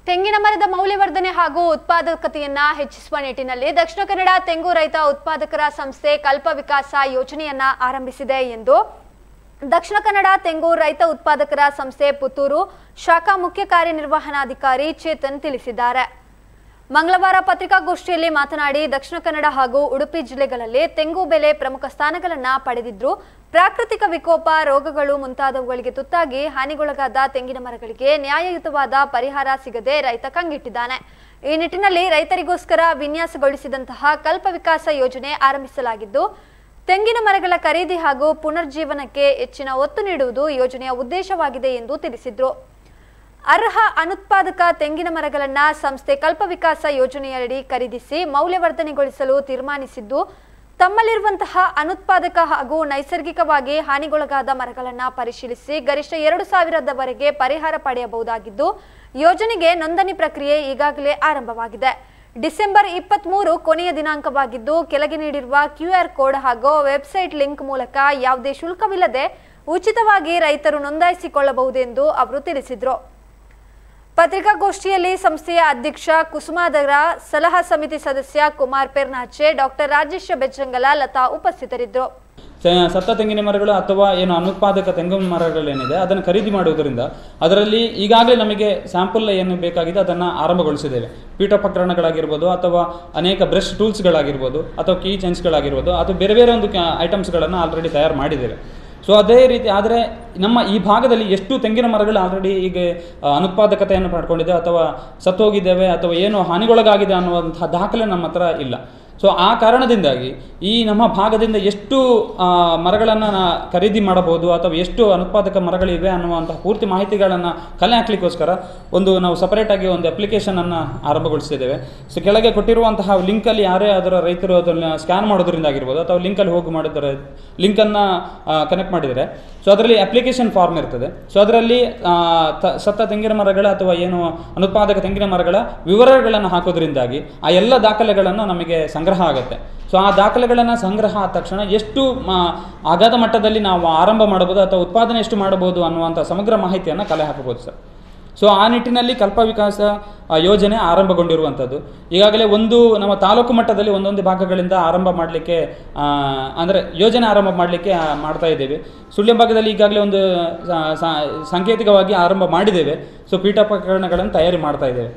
ತೆಂಗಿನ ಮರದ ಮೌಲ್ಯವರ್ಧನೆ ಹಾಗೂ ಉತ್ಪಾದಕತೆಯನ್ನ ಹೆಚ್ಚಿಸುವ ನಿಟ್ಟಿನಲ್ಲಿ ದಕ್ಷಿಣ ಕನ್ನಡ ತೆಂಗು ರೈತ ಉತ್ಪಾದಕರ ಸಂಸ್ಥೆ ಕಲ್ಪ ವಿಕಾಸ ಯೋಜನೆಯನ್ನ ಆರಂಭಿಸಿದೆ ಎಂದು ದಕ್ಷಿಣ ಕನ್ನಡ ತೆಂಗು ರೈತ ಉತ್ಪಾದಕರ ಸಂಸ್ಥೆ ಪುತ್ತೂರು ಶಾಖಾ ಮುಖ್ಯ ಕಾರ್ಯನಿರ್ವಹಣಾಧಿಕಾರಿ ಚೇತನ್ ತಿಳಿಸಿದ್ದಾರೆ ಮಂಗಳವಾರ ಪತ್ರಿಕಾಗೋಷ್ಠಿಯಲ್ಲಿ ಮಾತನಾಡಿ ದಕ್ಷಿಣ ಕನ್ನಡ ಹಾಗೂ ಉಡುಪಿ ಜಿಲ್ಲೆಗಳಲ್ಲಿ ತೆಂಗು ಬೆಲೆ ಪ್ರಮುಖ ಸ್ಥಾನಗಳನ್ನ ಪಡೆದಿದ್ರು ಪ್ರಾಕೃತಿಕ ವಿಕೋಪ ರೋಗಗಳು ಮುಂತಾದವುಗಳಿಗೆ ತುತ್ತಾಗಿ ಹಾನಿಗೊಳಗಾದ ತೆಂಗಿನ ಮರಗಳಿಗೆ ನ್ಯಾಯಯುತವಾದ ಪರಿಹಾರ ಸಿಗದೆ ರೈತ ಕಂಗಿಟ್ಟಿದ್ದಾನೆ ಈ ನಿಟ್ಟಿನಲ್ಲಿ ರೈತರಿಗೋಸ್ಕರ ವಿನ್ಯಾಸಗೊಳಿಸಿದಂತಹ ಕಲ್ಪ ವಿಕಾಸ ಯೋಜನೆ ಆರಂಭಿಸಲಾಗಿದ್ದು ತೆಂಗಿನ ಮರಗಳ ಖರೀದಿ ಹಾಗೂ ಪುನರ್ಜೀವನಕ್ಕೆ ಹೆಚ್ಚಿನ ಒತ್ತು ನೀಡುವುದು ಯೋಜನೆಯ ಉದ್ದೇಶವಾಗಿದೆ ಎಂದು ತಿಳಿಸಿದ್ರು ಅರ್ಹ ಅನುತ್ಪಾದಕ ತೆಂಗಿನ ಮರಗಳನ್ನ ಸಂಸ್ಥೆ ಕಲ್ಪ ವಿಕಾಸ ಯೋಜನೆಯಡಿ ಖರೀದಿಸಿ ಮೌಲ್ಯವರ್ಧನೆಗೊಳಿಸಲು ತೀರ್ಮಾನಿಸಿದ್ದು ತಮ್ಮಲ್ಲಿರುವಂತಹ ಅನುತ್ಪಾದಕ ಹಾಗೂ ನೈಸರ್ಗಿಕವಾಗಿ ಹಾನಿಗೊಳಗಾದ ಮರಗಳನ್ನ ಪರಿಶೀಲಿಸಿ ಗರಿಷ್ಠ ಎರಡು ಸಾವಿರದವರೆಗೆ ಪರಿಹಾರ ಪಡೆಯಬಹುದಾಗಿದ್ದು ಯೋಜನೆಗೆ ನೋಂದಣಿ ಪ್ರಕ್ರಿಯೆ ಈಗಾಗಲೇ ಆರಂಭವಾಗಿದೆ ಡಿಸೆಂಬರ್ ಇಪ್ಪತ್ತ್ ಮೂರು ಕೊನೆಯ ದಿನಾಂಕವಾಗಿದ್ದು ಕೆಳಗೆ ನೀಡಿರುವ ಕ್ಯೂಆರ್ ಕೋಡ್ ಹಾಗೂ ವೆಬ್ಸೈಟ್ ಲಿಂಕ್ ಮೂಲಕ ಯಾವುದೇ ಶುಲ್ಕವಿಲ್ಲದೆ ಉಚಿತವಾಗಿ ರೈತರು ನೋಂದಾಯಿಸಿಕೊಳ್ಳಬಹುದೆಂದು ಅವರು ತಿಳಿಸಿದರು ಪತ್ರಿಕಾಗೋಷ್ಠಿಯಲ್ಲಿ ಸಂಸ್ಥೆಯ ಅಧ್ಯಕ್ಷ ಕುಸುಮಾದರ ಸಲಹಾ ಸಮಿತಿ ಸದಸ್ಯ ಕುಮಾರ್ ಪೆರ್ನಾಚೆ ಡಾಕ್ಟರ್ ರಾಜೇಶ ಬೆಜ್ಜಂಗಲ ಲತಾ ಉಪಸ್ಥಿತರಿದ್ದರು ಸ- ಸತ್ತ ತೆಂಗಿನ ಮರಗಳು ಅಥವಾ ಏನು ಅನುತ್ಪಾದಕ ತೆಂಗಿನ ಮರಗಳೇನಿದೆ ಅದನ್ನು ಖರೀದಿ ಮಾಡುವುದರಿಂದ ಅದರಲ್ಲಿ ಈಗಾಗಲೇ ನಮಗೆ ಸ್ಯಾಂಪಲ್ ಏನು ಬೇಕಾಗಿದೆ ಅದನ್ನು ಆರಂಭಗೊಳಿಸಿದ್ದೇವೆ ಪೀಠೋಪಕರಣಗಳಾಗಿರ್ಬೋದು ಅಥವಾ ಅನೇಕ ಬ್ರಷ್ ಟೂಲ್ಸ್ಗಳಾಗಿರ್ಬೋದು ಅಥವಾ ಕೀ ಚೈನ್ಸ್ಗಳಾಗಿರ್ಬೋದು ಅಥವಾ ಬೇರೆ ಬೇರೆ ಒಂದು ಐಟಮ್ಸ್ಗಳನ್ನು ಆಲ್ರೆಡಿ ತಯಾರು ಮಾಡಿದ್ದೇವೆ ಸೊ ಅದೇ ರೀತಿ ಆದರೆ ನಮ್ಮ ಈ ಭಾಗದಲ್ಲಿ ಎಷ್ಟು ತೆಂಗಿನ ಮರಗಳು ಆಲ್ರೆಡಿ ಈಗ ಆ, ಅನುತ್ಪಾದಕತೆಯನ್ನು ಪಡ್ಕೊಂಡಿದೆ ಅಥವಾ ಸತ್ತೋಗಿದ್ದೇವೆ ಅಥವಾ ಏನು ಹಾನಿಗೊಳಗಾಗಿದೆ ಅನ್ನುವಂತಹ ದಾಖಲೆ ನಮ್ಮ ಹತ್ರ ಇಲ್ಲ ಸೊ ಆ ಕಾರಣದಿಂದಾಗಿ ಈ ನಮ್ಮ ಭಾಗದಿಂದ ಎಷ್ಟು ಮರಗಳನ್ನು ಖರೀದಿ ಮಾಡಬಹುದು ಅಥವಾ ಎಷ್ಟು ಅನುತ್ಪಾದಕ ಮರಗಳಿವೆ ಅನ್ನುವಂತಹ ಪೂರ್ತಿ ಮಾಹಿತಿಗಳನ್ನು ಕಲೆ ಹಾಕ್ಲಿಕ್ಕೋಸ್ಕರ ಒಂದು ನಾವು ಸಪರೇಟಾಗಿ ಒಂದು ಅಪ್ಲಿಕೇಶನನ್ನು ಆರಂಭಗೊಳಿಸಿದ್ದೇವೆ ಸೊ ಕೆಳಗೆ ಕೊಟ್ಟಿರುವಂತಹ ಲಿಂಕಲ್ಲಿ ಯಾರೇ ಅದರ ರೈತರು ಅದನ್ನು ಸ್ಕ್ಯಾನ್ ಮಾಡೋದ್ರಿಂದ ಆಗಿರ್ಬೋದು ಅಥವಾ ಲಿಂಕಲ್ಲಿ ಹೋಗಿ ಮಾಡಿದರೆ ಲಿಂಕನ್ನು ಕನೆಕ್ಟ್ ಮಾಡಿದರೆ ಸೊ ಅದರಲ್ಲಿ ಅಪ್ಲಿಕೇಶನ್ ಫಾರ್ಮ್ ಇರ್ತದೆ ಸೊ ಅದರಲ್ಲಿ ಆ, ತ- ಸತ್ತ ತೆಂಗಿನ ಮರಗಳ ಅಥವಾ ಏನು ಅನುತ್ಪಾದಕ ತೆಂಗಿನ ಮರಗಳ ವಿವರಗಳನ್ನು ಹಾಕೋದ್ರಿಂದಾಗಿ ಆ ಎಲ್ಲ ದಾಖಲೆಗಳನ್ನು ನಮಗೆ ಸಂಗ್ರಹ ಆಗುತ್ತೆ ಸೊ ಆ ದಾಖಲೆಗಳನ್ನು ಸಂಗ್ರಹ ಆದ ತಕ್ಷಣ ಎಷ್ಟು ಮ, ಅಗಾಧ ಮಟ್ಟದಲ್ಲಿ ನಾವು ಆರಂಭ ಮಾಡಬಹುದು ಅಥವಾ ಉತ್ಪಾದನೆ ಎಷ್ಟು ಮಾಡಬಹುದು ಅನ್ನುವಂಥ ಸಮಗ್ರ ಮಾಹಿತಿಯನ್ನು ಕಲೆ ಹಾಕಬಹುದು ಸರ್ ಸೊ ಆ ನಿಟ್ಟಿನಲ್ಲಿ ಕಲ್ಪ ವಿಕಾಸ ಆ, ಯೋಜನೆ ಆರಂಭಗೊಂಡಿರುವಂಥದ್ದು ಈಗಾಗಲೇ ಒಂದು ನಮ್ಮ ತಾಲೂಕು ಮಟ್ಟದಲ್ಲಿ ಒಂದೊಂದು ಭಾಗಗಳಿಂದ ಆರಂಭ ಮಾಡಲಿಕ್ಕೆ ಅಂದರೆ ಯೋಜನೆ ಆರಂಭ ಮಾಡಲಿಕ್ಕೆ ಮಾಡ್ತಾ ಇದ್ದೇವೆ ಸುಳ್ಯ ಭಾಗದಲ್ಲಿ ಈಗಾಗಲೇ ಒಂದು ಸಾ- ಸಾ- ಸಾಂಕೇತಿಕವಾಗಿ ಆರಂಭ ಮಾಡಿದ್ದೇವೆ ಸೊ ಪೀಠೋಪಕರಣಗಳನ್ನು ತಯಾರಿ ಮಾಡ್ತಾ ಇದ್ದೇವೆ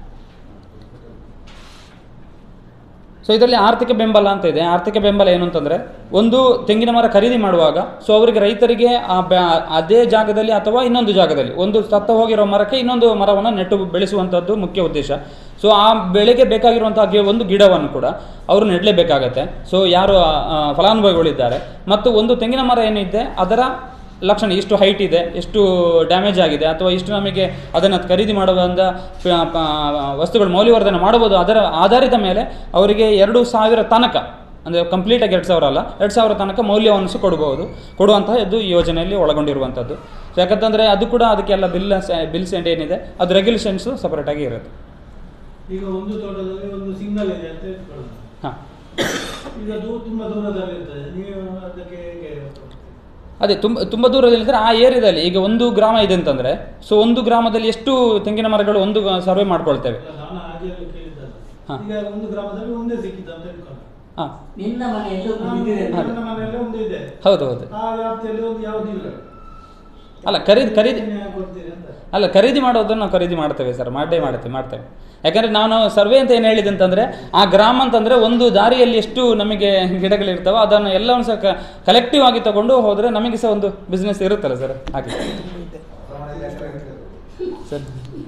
ಸೊ ಇದರಲ್ಲಿ ಆರ್ಥಿಕ ಬೆಂಬಲ ಅಂತ ಇದೆ ಆರ್ಥಿಕ ಬೆಂಬಲ ಏನು ಅಂತಂದರೆ ಒಂದು ತೆಂಗಿನ ಮರ ಖರೀದಿ ಮಾಡುವಾಗ ಸೊ ಅವರಿಗೆ ರೈತರಿಗೆ ಆ ಬ್ಯಾ- ಅದೇ ಜಾಗದಲ್ಲಿ ಅಥವಾ ಇನ್ನೊಂದು ಜಾಗದಲ್ಲಿ ಒಂದು ಸತ್ತ ಹೋಗಿರೋ ಮರಕ್ಕೆ ಇನ್ನೊಂದು ಮರವನ್ನು ನೆಟ್ಟು ಬೆಳೆಸುವಂಥದ್ದು ಮುಖ್ಯ ಉದ್ದೇಶ ಸೊ ಆ ಬೆಳೆಗೆ ಬೇಕಾಗಿರುವಂತಹ ಗಿ- ಒಂದು ಗಿಡವನ್ನು ಕೂಡ ಅವರು ನೆಡಲೇಬೇಕಾಗತ್ತೆ ಸೊ ಯಾರು ಆ, ಆ, ಫಲಾನುಭವಿಗಳಿದ್ದಾರೆ ಮತ್ತು ಒಂದು ತೆಂಗಿನ ಮರ ಏನಿದೆ ಅದರ ಲಕ್ಷಣ ಎಷ್ಟು ಹೈಟ್ ಇದೆ ಎಷ್ಟು ಡ್ಯಾಮೇಜ್ ಆಗಿದೆ ಅಥವಾ ಇಷ್ಟು ನಮಗೆ ಅದನ್ನು ಖರೀದಿ ಮಾಡುವಂಥ ಪ- ಪ- ವಸ್ತುಗಳು ಮೌಲ್ಯವರ್ಧನೆ ಮಾಡಬಹುದು ಅದರ ಆಧಾರಿತ ಮೇಲೆ ಅವರಿಗೆ ಎರಡು ಸಾವಿರ ತನಕ ಅಂದರೆ ಕಂಪ್ಲೀಟಾಗಿ ಎರಡು ಸಾವಿರ ಅಲ್ಲ ಎರಡು ಸಾವಿರ ತನಕ ಮೌಲ್ಯವನ್ನು ಸಹ ಕೊಡಬಹುದು ಕೊಡುವಂತಹ ಇದು ಈ ಯೋಜನೆಯಲ್ಲಿ ಒಳಗೊಂಡಿರುವಂಥದ್ದು ಸೊ ಯಾಕಂತಂದರೆ ಅದು ಕೂಡ ಅದಕ್ಕೆಲ್ಲ ಬಿಲ್ ಬಿಲ್ಸ್ ಆ್ಯಂಡ್ ಏನಿದೆ ಅದು ರೆಗ್ಯುಲೇಷನ್ಸು ಸಪರೇಟಾಗಿ ಇರುತ್ತೆ ಈಗ ಒಂದು ತೋಟದಲ್ಲಿ ಒಂದು ಸಿಂಗಲ್ ಇದೆ ಅಂತ ಇಟ್ಕೊಳ್ಳೋಣ ಹಾಂ ಈಗ ಅದು ತುಂಬಾ ದೂರದಲ್ಲಿ ಇರ್ತದೆ ನೀವು ಅದಕ್ಕೆ ಹೇಗೆ ಅದೇ ತುಂಬ ತುಂಬ ದೂರದಲ್ಲಿದ್ದರೆ ಆ ಏರಿಯಾದಲ್ಲಿ ಈಗ ಒಂದು ಗ್ರಾಮ ಇದೆ ಅಂತಂದರೆ ಸೊ ಒಂದು ಗ್ರಾಮದಲ್ಲಿ ಎಷ್ಟು ತೆಂಗಿನ ಮರಗಳು ಒಂದು ಸರ್ವೆ ಮಾಡ್ಕೊಳ್ತೇವೆ ಅಲ್ಲ, ನಾನು ಹಾಗೆ ಅಲ್ಲಿ ಕೇಳಿದ್ದಲ್ಲ ಹಾ. ಈಗ ಒಂದು ಗ್ರಾಮದಲ್ಲಿ ಒಂದೇ ಸಿಕ್ಕಿದ್ದು ಅಂತ ಇಟ್ಕೊಳ್ಳೋಣ ಹಾಂ ನಿನ್ನ ಮನೆಯಲ್ಲಿ ಒಂದು ನಾನು- ಬಿದ್ದಿದೆ ಅಂತ. ನನ್ನ ಮನೆಯಲ್ಲಿ ಒಂದು ಇದೆ ಹೌದು ಹೌದು ಆ ವ್ಯಾಪ್ತಿಯಲ್ಲಿ ಒಂದು ಯಾವುದಿಲ್ಲ ಅಲ್ಲ ಖರೀದಿ ಖರೀದಿ ನೀವು ಹೇಗೆ ಕೊಡ್ತೀರಿ ಅಂತ ಅಲ್ಲ ಖರೀದಿ ಮಾಡೋದನ್ನು ನಾವು ಖರೀದಿ ಮಾಡ್ತೇವೆ ಸರ್ ಮಾಡೇ ಮಾಡ್ತೇವೆ ಮಾಡ್ತೇವೆ ಯಾಕಂದರೆ ನಾನು ಸರ್ವೆ ಅಂತ ಏನು ಹೇಳಿದೆ ಅಂತಂದರೆ ಆ ಗ್ರಾಮ ಅಂತಂದರೆ ಒಂದು ದಾರಿಯಲ್ಲಿ ಎಷ್ಟು ನಮಗೆ ಗಿಡಗಳಿರ್ತಾವೋ ಅದನ್ನು ಎಲ್ಲವನ್ನು ಸಹ ಕಲೆಕ್ಟಿವ್ ಆಗಿ ತಗೊಂಡು ಹೋದರೆ ನಮಗೆ ಸಹ ಒಂದು ಬಿಸ್ನೆಸ್ ಇರುತ್ತಲ್ಲ ಸರ್ ಹಾಗೆ ಸರ್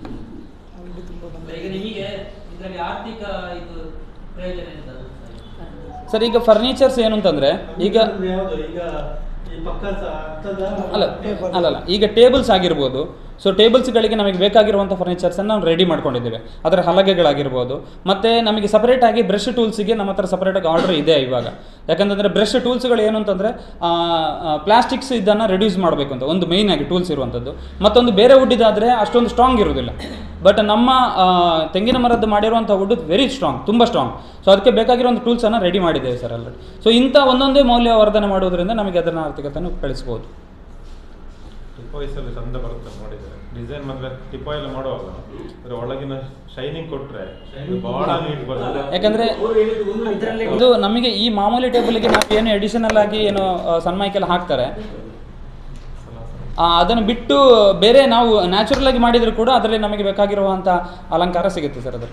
ಈಗ ನಿಮಗೆ ಇದರಲ್ಲಿ ಆರ್ಥಿಕ ಇದು ಪ್ರಯೋಜನ ಎಂತ ಸರ್ ಈಗ ಫರ್ನಿಚರ್ಸ್ ಏನು ಅಂತಂದರೆ ಈಗ ನಮ್ದು ಯಾವುದು ಈಗ ಈ ಪಕ್ಕ ಸ- ಹತ್ತದ ಅಲ್ಲ ಅಲ್ಲಲ್ಲ ಈಗ ಟೇಬಲ್ಸ್ ಆಗಿರ್ಬೋದು ಸೊ ಟೇಬಲ್ಸ್ಗಳಿಗೆ ನಮಗೆ ಬೇಕಾಗಿರುವಂಥ ಫರ್ನಿಚರ್ಸನ್ನು ನಾವು ರೆಡಿ ಮಾಡ್ಕೊಂಡಿದ್ದೇವೆ ಅದರ ಹಲಗೆಗಳಾಗಿರ್ಬೋದು ಮತ್ತು ನಮಗೆ ಸಪರೇಟಾಗಿ ಬ್ರಷ್ ಟೂಲ್ಸಿಗೆ ನಮ್ಮ ಹತ್ರ ಸಪರೇಟಾಗಿ ಆರ್ಡರ್ ಇದೆ ಇವಾಗ ಯಾಕಂತಂದರೆ ಬ್ರಷ್ ಟೂಲ್ಸ್ಗಳು ಏನು ಅಂತಂದರೆ ಪ್ಲಾಸ್ಟಿಕ್ಸ್ ಇದನ್ನು ರೆಡ್ಯೂಸ್ ಮಾಡಬೇಕು ಅಂತ ಒಂದು ಮೇಯ್ನ್ ಆಗಿ ಟೂಲ್ಸ್ ಇರುವಂಥದ್ದು ಮತ್ತೊಂದು ಬೇರೆ ವುಡ್ ಇದಾದರೆ ಅಷ್ಟೊಂದು ಸ್ಟ್ರಾಂಗ್ ಇರೋದಿಲ್ಲ ಬಟ್ ನಮ್ಮ ಆ, ತೆಂಗಿನ ಮರದ್ದು ಮಾಡಿರುವಂಥ ವುಡ್ ವೆರಿ ಸ್ಟ್ರಾಂಗ್ ತುಂಬ ಸ್ಟ್ರಾಂಗ್ ಸೊ ಅದಕ್ಕೆ ಬೇಕಾಗಿರುವಂಥ ಟೂಲ್ಸನ್ನು ರೆಡಿ ಮಾಡಿದ್ದೇವೆ ಸರ್ ಆಲ್ರೆಡಿ ಸೊ ಇಂಥ ಒಂದೊಂದೇ ಮೌಲ್ಯವರ್ಧನೆ ಮಾಡೋದ್ರಿಂದ ನಮಗೆ ಅದನ್ನು ಆರ್ಥಿಕತೆಯನ್ನು ಕಳಿಸ್ಬೋದು ವಯಸ್ಸಲ್ಲಿ ಚಂದ ಬರುತ್ತೆ ನೋಡಿದ್ರೆ ಡಿಸೈನ್ ಮಾತ್ರ ಟಿಪ್ಪ ಎಲ್ಲ ಮಾಡುವಾಗ ಅದ್ರ ಒಳಗಿನ ಶೈನಿಂಗ್ ಕೊಟ್ರೆ ಇದು ಬಹಳ ನೀಟ್ ಬರ್ತದೆ ಯಾಕಂದ್ರೆ ಇದರಲ್ಲಿ ಇದು ನಮಗೆ ಈ ಮಾಮೂಲಿ ಟೇಬಲ್ಗೆ ನಾವು ಏನು ಎಡಿಷನಲ್ ಆಗಿ ಏನು ಸನ್ಮೈಕೆಲ್ಲ ಹಾಕ್ತಾರೆ ಆ, ಅದನ್ನು ಬಿಟ್ಟು ಬೇರೆ ನಾವು ನ್ಯಾಚುರಲ್ ಆಗಿ ಮಾಡಿದ್ರು ಕೂಡ ಅದರಲ್ಲಿ ನಮಗೆ ಬೇಕಾಗಿರುವಂಥ ಅಲಂಕಾರ ಸಿಗುತ್ತೆ ಸರ್ ಅದು